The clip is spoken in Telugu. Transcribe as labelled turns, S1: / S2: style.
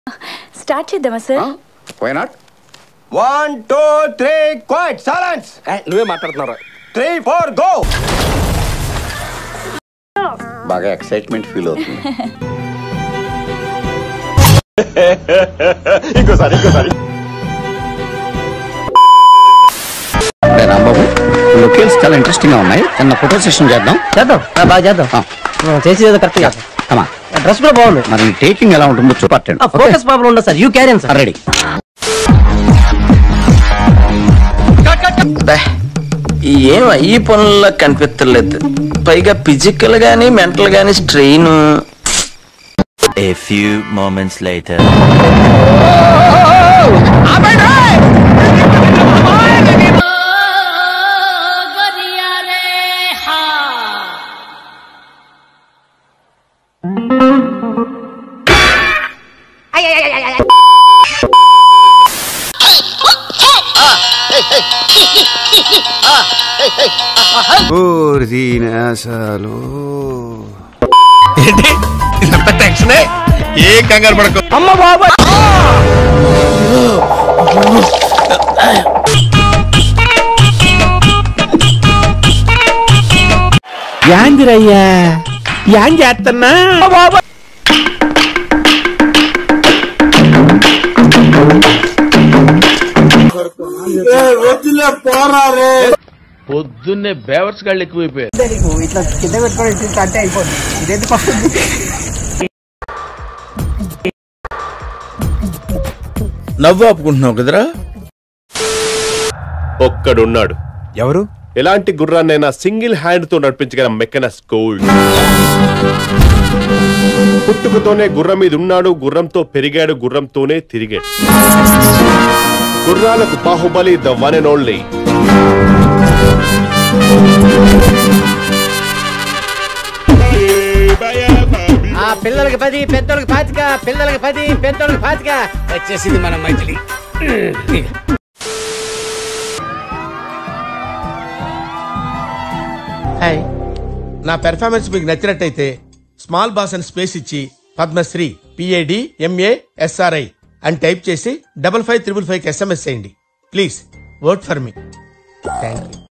S1: స్టార్ట్ చేద్దామా sir
S2: why not
S3: one two three quite silence
S4: నువ్వే మాట్లాడుతున్నారా
S3: త్రీ ఫోర్ గో
S2: బాగా ఎక్సైట్మెంట్ ఫీల్ అవుతుంది
S3: ఇంకోసారి ఇంకోసారి
S2: అంటే రాంబాబు లొకేల్స్ చాలా ఇంట్రెస్టింగ్ గా ఉన్నాయి చిన్న ఫోటో సెషన్ చేద్దాం
S5: చేద్దాం ఆ, బాగా చేద్దాం
S2: ఆ.
S5: ఆ, చేసేది ఏదో కరెక్ట్ చేద్దాం
S2: కమా
S5: డ్రెస్ కూడా బాగుంది
S2: మరి టేకింగ్ ఎలా ఉంటుందో చూపట్టండి
S5: ఫోకస్ ప్రాబ్లం ఉండదు sir you carry on sir
S2: ready
S6: ఏం ఈ పనుల్లో కనిపించలేదు పైగా ఫిజికల్ గానీ మెంటల్ గానీ strain
S7: A few moments later.
S4: ఏంటి ఇంత టెన్షన్ ఏం కంగారు పడకు
S5: అమ్మ బాబా
S4: యాందిరయ్యా యాం చేస్తున్నా
S8: పొద్దున్నే బేవర్స్ గాళ్ళు ఎక్కువైపోయారు
S5: ఇట్లా కింద పెట్టుకొని ఇట్లా అంటే అయిపోతుంది ఇదేంటి పక్కన
S8: నవ్వు ఆపుకుంటున్నావు కదరా
S9: ఒక్కడున్నాడు
S3: ఎవరు
S9: ఎలాంటి గుర్రాన్నైనా సింగిల్ హ్యాండ్ తో నడిపించగల మెకనస్ గోల్డ్ పుట్టుకతోనే గుర్రం మీద ఉన్నాడు గుర్రంతో పెరిగాడు గుర్రంతోనే తిరిగాడు గుర్రాలకు Baahubali the one and only
S5: ఆ పిల్లలకి పది పెద్దోళ్ళకి పాతిక పిల్లలకి పది పెద్దోళ్ళకి పాతిక వచ్చేసింది మన మైథిలి
S4: హాయ్ నా పెర్ఫార్మెన్స్ మీకు నచ్చినట్టయితే స్మాల్ బాస్ అని స్పేస్ ఇచ్చి పద్మశ్రీ పిఏడి ఎంఏ ఎస్ఆర్ఐ అని టైప్ చేసి double five triple five SMS చేయండి please work for me thank you